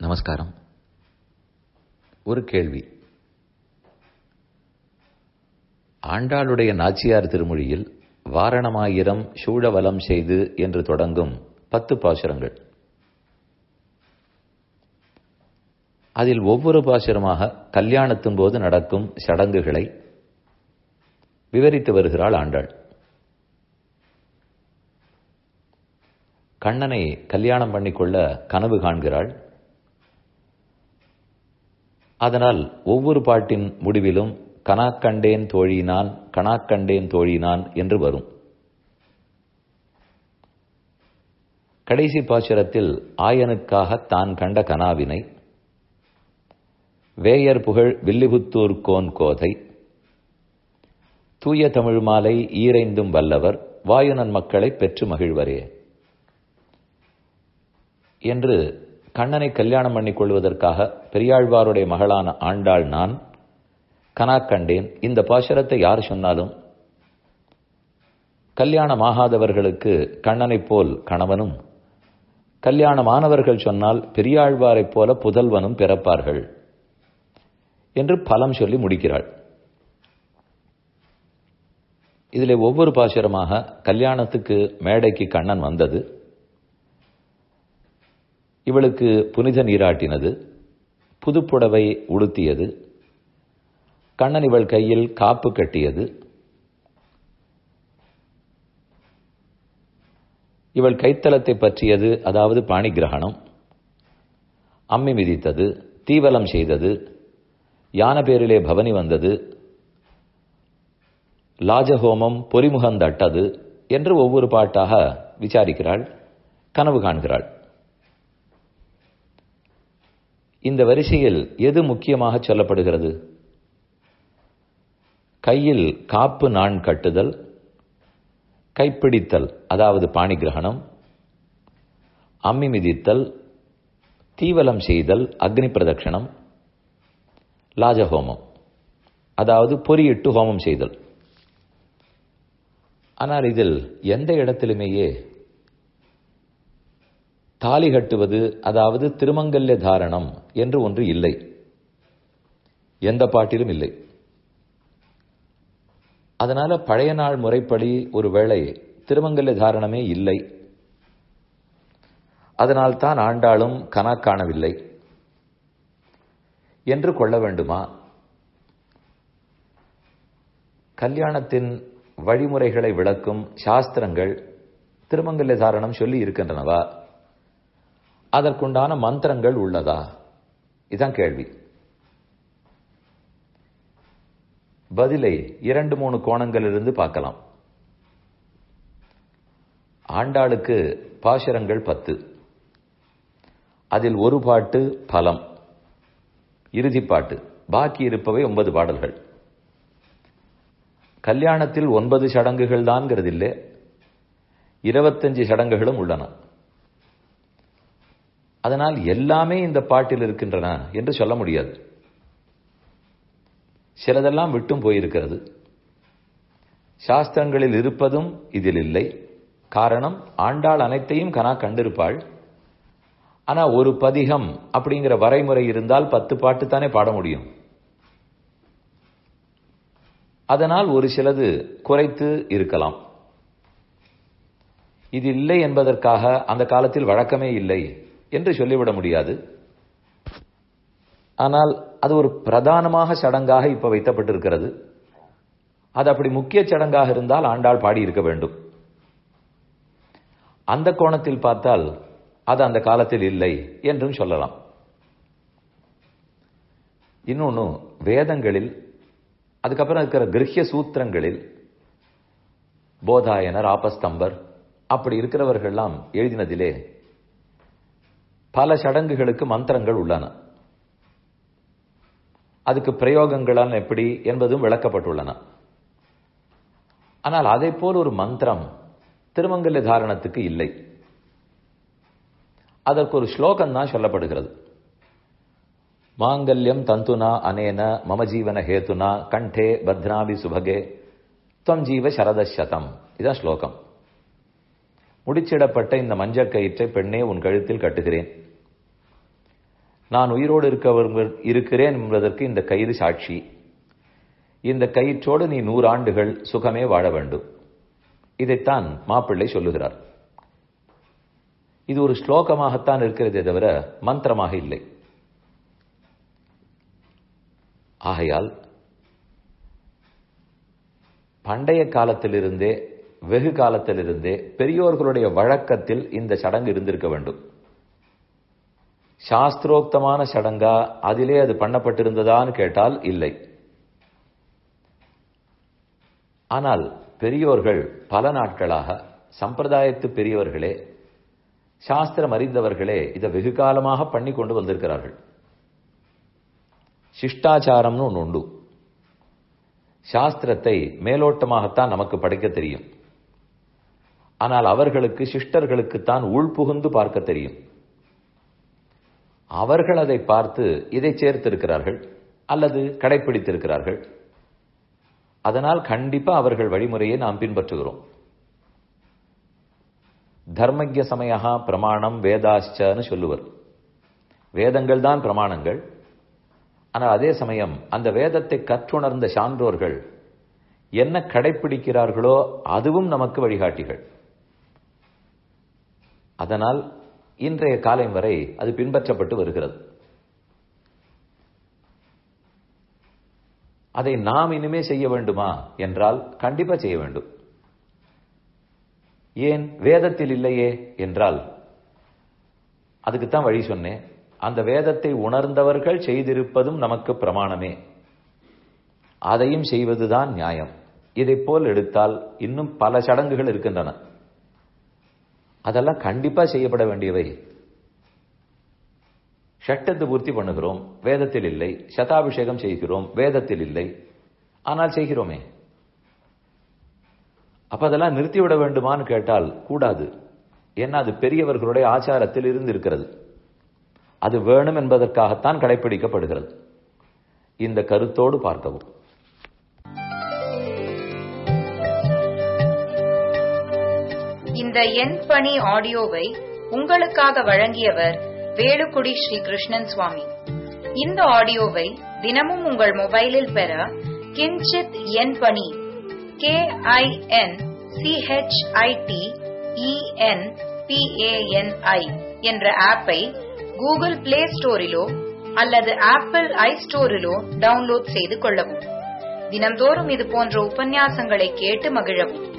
நமஸ்காரம் ஒரு கேள்வி ஆண்டாளுடைய நாச்சியார் திருமொழியில் வாரணமாயிரம் சூழவலம் செய்து என்று தொடங்கும் பத்து பாசுரங்கள் அதில் ஒவ்வொரு பாசுரமாக கல்யாணத்தின் போது நடக்கும் சடங்குகளை விவரித்து வருகிறாள் ஆண்டாள் கண்ணனை கல்யாணம் பண்ணிக்கொள்ள கனவு காண்கிறாள் அதனால் ஒவ்வொரு பாட்டின் முடிவிலும் கனாக்கண்டேன் தோழினான் கனாக்கண்டேன் தோழினான் என்று வரும் கடைசி பாசுரத்தில் ஆயனுக்காக தான் கண்ட கனாவினை வேயர் புகழ் வில்லிபுத்தூர் கோன் கோதை தூய தமிழ் மாலை ஈரைந்தும் வல்லவர் வாயுனன் மக்களை பெற்று மகிழ்வரே என்று கண்ணனை கல்யாணம் பண்ணிக் கொள்வதற்காக பெரியாழ்வாருடைய மகளான ஆண்டாள் நான் கனா கண்டேன் இந்த பாசுரத்தை யார் சொன்னாலும் கல்யாணமாகாதவர்களுக்கு கண்ணனைப் போல் கணவனும் கல்யாணமானவர்கள் சொன்னால் பெரியாழ்வாரைப் போல புதல்வனும் பிறப்பார்கள் என்று பலம் சொல்லி முடிக்கிறாள் இதிலே ஒவ்வொரு பாசுரமாக கல்யாணத்துக்கு மேடைக்கு கண்ணன் வந்தது இவளுக்கு புனித நீராட்டினது புதுப்புடவை உடுத்தியது கண்ணன் இவள் கையில் காப்பு கட்டியது இவள் கைத்தலத்தை பற்றியது அதாவது பாணி கிரகணம் அம்மி மிதித்தது தீவலம் செய்தது யான பேரிலே பவனி வந்தது லாஜஹோமம் பொறிமுகந்தட்டது என்று ஒவ்வொரு பாட்டாக விசாரிக்கிறாள் கனவு காண்கிறாள் இந்த வரிசையில் எது முக்கியமாக சொல்லப்படுகிறது கையில் காப்பு நான் கட்டுதல் கைப்பிடித்தல் அதாவது பாணி கிரகணம் அம்மி மிதித்தல் தீவலம் செய்தல் அக்னி பிரதட்சணம் லாஜஹோமம் அதாவது பொறியிட்டு ஹோமம் செய்தல் ஆனால் இதில் எந்த இடத்திலுமேயே தாலி கட்டுவது அதாவது திருமங்கல்ய தாரணம் என்று ஒன்று இல்லை எந்த பாட்டிலும் இல்லை அதனால பழைய நாள் முறைப்படி ஒருவேளை திருமங்கல்ய தாரணமே இல்லை அதனால் தான் ஆண்டாளும் கனா காணவில்லை என்று கொள்ள வேண்டுமா கல்யாணத்தின் வழிமுறைகளை விளக்கும் சாஸ்திரங்கள் திருமங்கல்ய தாரணம் சொல்லி இருக்கின்றனவா அதற்குண்டான மந்திரங்கள் உள்ளதா இதான் கேள்வி பதிலை இரண்டு மூணு கோணங்களிலிருந்து பார்க்கலாம் ஆண்டாளுக்கு பாசுரங்கள் பத்து அதில் ஒரு பாட்டு பலம் இறுதிப்பாட்டு பாக்கி இருப்பவை ஒன்பது பாடல்கள் கல்யாணத்தில் ஒன்பது சடங்குகள் தான்ங்கிறதில்லை இருபத்தஞ்சு சடங்குகளும் உள்ளன அதனால் எல்லாமே இந்த பாட்டில் இருக்கின்றன என்று சொல்ல முடியாது சிலதெல்லாம் விட்டும் போயிருக்கிறது சாஸ்திரங்களில் இருப்பதும் இதில் இல்லை காரணம் ஆண்டாள் அனைத்தையும் கனா கண்டிருப்பாள் ஆனா ஒரு பதிகம் அப்படிங்கிற வரைமுறை இருந்தால் பத்து பாட்டு தானே பாட முடியும் அதனால் ஒரு சிலது குறைத்து இருக்கலாம் இது இல்லை என்பதற்காக அந்த காலத்தில் வழக்கமே இல்லை என்று சொல்லிவிட முடியாது ஆனால் அது ஒரு பிரதானமாக சடங்காக இப்ப வைக்கப்பட்டிருக்கிறது அது அப்படி முக்கிய சடங்காக இருந்தால் ஆண்டாள் பாடி இருக்க வேண்டும் அந்த கோணத்தில் பார்த்தால் அது அந்த காலத்தில் இல்லை என்றும் சொல்லலாம் இன்னொன்னு வேதங்களில் அதுக்கப்புறம் இருக்கிற கிரகிய சூத்திரங்களில் போதாயனர் ஆபஸ்தம்பர் அப்படி இருக்கிறவர்கள்லாம் எழுதினதிலே பல சடங்குகளுக்கு மந்திரங்கள் உள்ளன அதுக்கு பிரயோகங்களால் எப்படி என்பதும் விளக்கப்பட்டுள்ளன ஆனால் அதை போல் ஒரு மந்திரம் திருமங்கல்ய தாரணத்துக்கு இல்லை அதற்கு ஒரு ஸ்லோகம் தான் சொல்லப்படுகிறது மாங்கல்யம் தந்துனா அனேன மம ஜீவன ஹேத்துனா கண்டே பத்னாபி சுபகே துவம் ஜீவ சரதசதம் இதான் ஸ்லோகம் முடிச்சிடப்பட்ட இந்த மஞ்சள் கயிற்றை பெண்ணே உன் கழுத்தில் கட்டுகிறேன் நான் உயிரோடு இருக்க இருக்கிறேன் என்பதற்கு இந்த கயிறு சாட்சி இந்த கயிற்றோடு நீ நூறு ஆண்டுகள் சுகமே வாழ வேண்டும் இதைத்தான் மாப்பிள்ளை சொல்லுகிறார் இது ஒரு ஸ்லோகமாகத்தான் இருக்கிறதே தவிர மந்திரமாக இல்லை ஆகையால் பண்டைய காலத்திலிருந்தே வெகு காலத்திலிருந்தே பெரியோர்களுடைய வழக்கத்தில் இந்த சடங்கு இருந்திருக்க வேண்டும் சாஸ்திரோக்தமான சடங்கா அதிலே அது பண்ணப்பட்டிருந்ததான்னு கேட்டால் இல்லை ஆனால் பெரியோர்கள் பல நாட்களாக சம்பிரதாயத்து பெரியவர்களே சாஸ்திரம் அறிந்தவர்களே இதை வெகு காலமாக பண்ணி கொண்டு வந்திருக்கிறார்கள் சிஷ்டாச்சாரம்னு ஒன்று உண்டு சாஸ்திரத்தை மேலோட்டமாகத்தான் நமக்கு படிக்க தெரியும் ஆனால் அவர்களுக்கு சிஷ்டர்களுக்குத்தான் உள்புகுந்து பார்க்க தெரியும் அவர்கள் அதை பார்த்து இதை சேர்த்திருக்கிறார்கள் அல்லது கடைபிடித்திருக்கிறார்கள் அதனால் கண்டிப்பா அவர்கள் வழிமுறையை நாம் பின்பற்றுகிறோம் தர்மஜ சமயா பிரமாணம் வேதாஷ்டன்னு சொல்லுவர் வேதங்கள் தான் பிரமாணங்கள் ஆனால் அதே சமயம் அந்த வேதத்தை கற்றுணர்ந்த சான்றோர்கள் என்ன கடைபிடிக்கிறார்களோ அதுவும் நமக்கு வழிகாட்டிகள் அதனால் இன்றைய காலம் வரை அது பின்பற்றப்பட்டு வருகிறது அதை நாம் இனிமே செய்ய வேண்டுமா என்றால் கண்டிப்பா செய்ய வேண்டும் ஏன் வேதத்தில் இல்லையே என்றால் அதுக்குத்தான் வழி சொன்னேன் அந்த வேதத்தை உணர்ந்தவர்கள் செய்திருப்பதும் நமக்கு பிரமாணமே அதையும் செய்வதுதான் நியாயம் இதை போல் எடுத்தால் இன்னும் பல சடங்குகள் இருக்கின்றன அதெல்லாம் கண்டிப்பா செய்யப்பட வேண்டியவை ஷட்டத்து பூர்த்தி பண்ணுகிறோம் வேதத்தில் இல்லை சதாபிஷேகம் செய்கிறோம் வேதத்தில் இல்லை ஆனால் செய்கிறோமே அப்ப அதெல்லாம் நிறுத்திவிட வேண்டுமான்னு கேட்டால் கூடாது ஏன்னா அது பெரியவர்களுடைய ஆச்சாரத்தில் இருந்து இருக்கிறது அது வேணும் என்பதற்காகத்தான் கடைபிடிக்கப்படுகிறது இந்த கருத்தோடு பார்க்கவும் இந்த எண் பணி ஆடியோவை உங்களுக்காக வழங்கியவர் வேலுக்குடி ஸ்ரீ கிருஷ்ணன் சுவாமி இந்த ஆடியோவை தினமும் உங்கள் மொபைலில் பெற கிஞ்சித் எண் பணி கே ஐ என் சிஹெச்ஐடி இஎன் பிஏஎன்ஐ என்ற ஆப்பை கூகுள் பிளே ஸ்டோரிலோ அல்லது ஆப்பிள் ஐ ஸ்டோரிலோ டவுன்லோட் செய்து கொள்ளவும் தினம்தோறும் இது போன்ற உபன்யாசங்களை கேட்டு மகிழவும்